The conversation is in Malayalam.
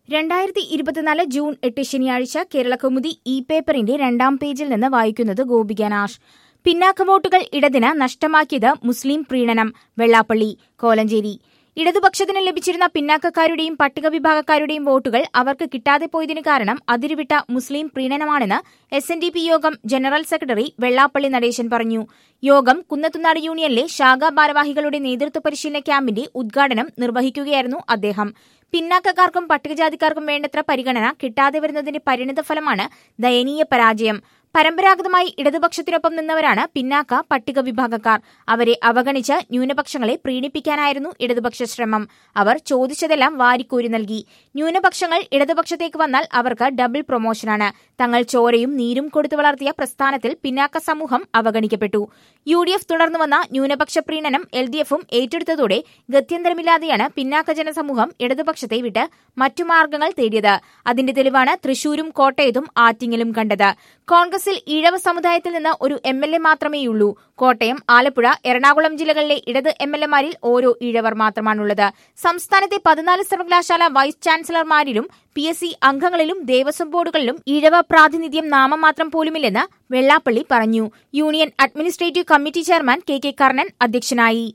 രണ്ടായിരത്തി ഇരുപത്തിനാല് ജൂൺ എട്ട് ശനിയാഴ്ച കേരളകൗമുദി ഇ പേപ്പറിന്റെ രണ്ടാം പേജിൽ നിന്ന് വായിക്കുന്നത് ഗോപികനാശ് പിന്നാക്ക വോട്ടുകൾ ഇടതിന് നഷ്ടമാക്കിയത് മുസ്ലിം പ്രീണനം വെള്ളാപ്പള്ളി കോലഞ്ചേരി ഇടതുപക്ഷത്തിന് ലഭിച്ചിരുന്ന പിന്നാക്കക്കാരുടെയും പട്ടിക വിഭാഗക്കാരുടെയും വോട്ടുകൾ അവർക്ക് കിട്ടാതെ പോയതിനു കാരണം അതിരുവിട്ട മുസ്ലിം പ്രീണനമാണെന്ന് എസ് എൻ ഡി പി യോഗം ജനറൽ സെക്രട്ടറി വെള്ളാപ്പള്ളി നടേശൻ പറഞ്ഞു യോഗം കുന്നത്തുനാട് യൂണിയനിലെ ശാഖാ ഭാരവാഹികളുടെ നേതൃത്വ പരിശീലന ക്യാമ്പിന്റെ ഉദ്ഘാടനം നിർവഹിക്കുകയായിരുന്നു അദ്ദേഹം പിന്നാക്കക്കാർക്കും പട്ടികജാതിക്കാർക്കും വേണ്ടത്ര പരിഗണന കിട്ടാതെ വരുന്നതിന്റെ പരിണിതഫലമാണ് ദയനീയ പരാജയം പരമ്പരാഗതമായി ഇടതുപക്ഷത്തിനൊപ്പം നിന്നവരാണ് പിന്നാക്ക പട്ടിക വിഭാഗക്കാർ അവരെ അവഗണിച്ച് ന്യൂനപക്ഷങ്ങളെ പ്രീണിപ്പിക്കാനായിരുന്നു ഇടതുപക്ഷ ശ്രമം അവർ ചോദിച്ചതെല്ലാം വാരിക്കോരി നൽകി ന്യൂനപക്ഷങ്ങൾ ഇടതുപക്ഷത്തേക്ക് വന്നാൽ അവർക്ക് ഡബിൾ പ്രൊമോഷനാണ് തങ്ങൾ ചോരയും നീരും കൊടുത്തു വളർത്തിയ പ്രസ്ഥാനത്തിൽ പിന്നാക്ക സമൂഹം അവഗണിക്കപ്പെട്ടു യു ഡി എഫ് തുടർന്നു വന്ന ന്യൂനപക്ഷ പ്രീണനം എൽ ഡി എഫും ഏറ്റെടുത്തതോടെ ഗത്യന്തരമില്ലാതെയാണ് പിന്നാക്ക ജനസമൂഹം ഇടതുപക്ഷത്തെ വിട്ട് മറ്റു മാർഗങ്ങൾ തേടിയത് അതിന്റെ തെളിവാണ് തൃശൂരും കോട്ടയത്തും ആറ്റിങ്ങലും കണ്ടത് കോൺഗ്രസിൽ ഈഴവ സമുദായത്തിൽ നിന്ന് ഒരു എം എൽ എ മാത്രമേയുള്ളൂ കോട്ടയം ആലപ്പുഴ എറണാകുളം ജില്ലകളിലെ ഇടത് എം എൽ എമാരിൽ ഓരോ ഈഴവർ മാത്രമാണുള്ളത് സംസ്ഥാനത്തെ പതിനാല് സർവകലാശാല വൈസ് ചാൻസലർമാരിലും പി എസ് സി അംഗങ്ങളിലും ദേവസ്വം ബോർഡുകളിലും ഈഴവ പ്രാതിനിധ്യം നാമമാത്രം പോലുമില്ലെന്ന് വെള്ളാപ്പള്ളി പറഞ്ഞു union administrative committee chairman K K Karnan അധ്യക്ഷനായി